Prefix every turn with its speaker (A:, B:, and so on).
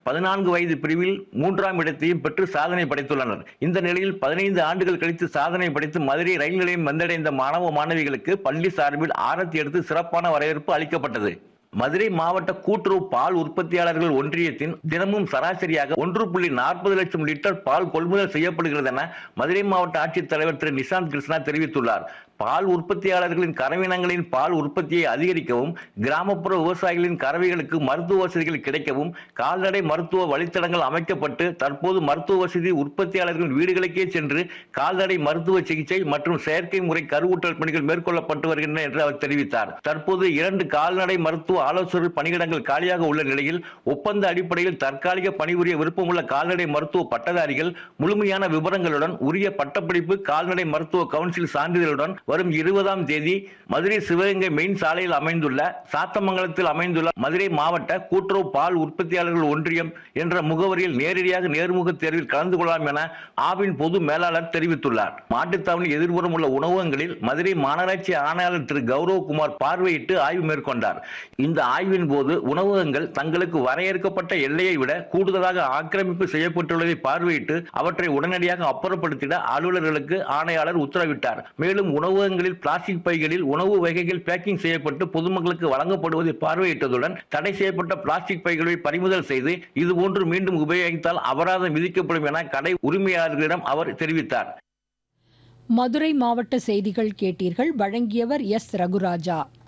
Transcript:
A: பதினான்கு வயது பிரிவில் மூன்றாம் இடத்தையும் பெற்று சாதனை படைத்துள்ளனர் இந்த நிலையில் பதினைந்து ஆண்டுகள் கழித்து சாதனை படைத்து மதுரை ரயில் நிலையம் வந்தடைந்த மாணவ மாணவிகளுக்கு பள்ளி சார்பில் ஆரத்தி எடுத்து சிறப்பான வரவேற்பு அளிக்கப்பட்டது மதுரை மாவட்ட கூட்டுறவு பால் உற்பத்தியாளர்கள் ஒன்றியத்தின் தினமும் சராசரியாக ஒன்று புள்ளி நாற்பது லட்சம் லிட்டர் பால் கொள்முதல் செய்யப்படுகிறது என மதுரை மாவட்ட ஆட்சித்தலைவர் திரு நிஷாந்த் கிருஷ்ணா தெரிவித்துள்ளார் பால் உற்பத்தியாளர்களின் கறவினங்களின் பால் உற்பத்தியை அதிகரிக்கவும் கிராமப்புற விவசாயிகளின் கறவைகளுக்கு மருத்துவ வசதிகள் கிடைக்கவும் கால்நடை மருத்துவ வழித்தடங்கள் அமைக்கப்பட்டு தற்போது மருத்துவ வசதி உற்பத்தியாளர்களின் வீடுகளுக்கே சென்று கால்நடை மருத்துவ சிகிச்சை மற்றும் செயற்கை முறை கருவூட்டல் பணிகள் மேற்கொள்ளப்பட்டு வருகின்றன என்று அவர் தெரிவித்தார் தற்போது இரண்டு கால்நடை மருத்துவ ஆலோசகர் பணியிடங்கள் காலியாக உள்ள நிலையில் ஒப்பந்த அடிப்படையில் தற்காலிக பணிபுரிய விருப்பமுள்ள கால்நடை மருத்துவ பட்டதாரிகள் முழுமையான விவரங்களுடன் உரிய பட்டப்படிப்பு கால்நடை மருத்துவ கவுன்சில் சான்றிதழுடன் வரும் இருபதாம் தேதி மதுரை சிவகங்கை மெயின் சாலையில் அமைந்துள்ள சாத்தமங்கலத்தில் அமைந்துள்ள மதுரை மாவட்ட கூட்டுறவு பால் உற்பத்தியாளர்கள் ஒன்றியம் என்ற முகவரியில் நேரடியாக நேர்முக தேர்வில் கலந்து கொள்ளலாம் என ஆவின் பொது மேலாளர் தெரிவித்துள்ளார் மாட்டுத்தாவணி எதிர்புறம் உள்ள உணவகங்களில் மதுரை மாநகராட்சி ஆணையாளர் திரு கௌரவகுமார் பார்வையிட்டு ஆய்வு மேற்கொண்டார் இந்த ஆய்வின் போது உணவகங்கள் தங்களுக்கு வரையறுக்கப்பட்ட எல்லையை விட கூடுதலாக ஆக்கிரமிப்பு செய்யப்பட்டுள்ளதை பார்வையிட்டு அவற்றை உடனடியாக அப்புறப்படுத்திட அலுவலர்களுக்கு ஆணையாளர் உத்தரவிட்டார் மேலும் உணவகங்களில் பிளாஸ்டிக் பைகளில் உணவு வகைகள் பேக்கிங் செய்யப்பட்டு பொதுமக்களுக்கு வழங்கப்படுவதை பார்வையிட்டதுடன் தடை செய்யப்பட்ட பிளாஸ்டிக் பைகளை பறிமுதல் செய்து இதுபோன்று மீண்டும் உபயோகித்தால் அபராதம் விதிக்கப்படும் என கடை உரிமையாளர்களிடம் அவர் தெரிவித்தார்
B: மதுரை மாவட்ட செய்திகள் கேட்டீர்கள் வழங்கியவர் எஸ் ரகுராஜா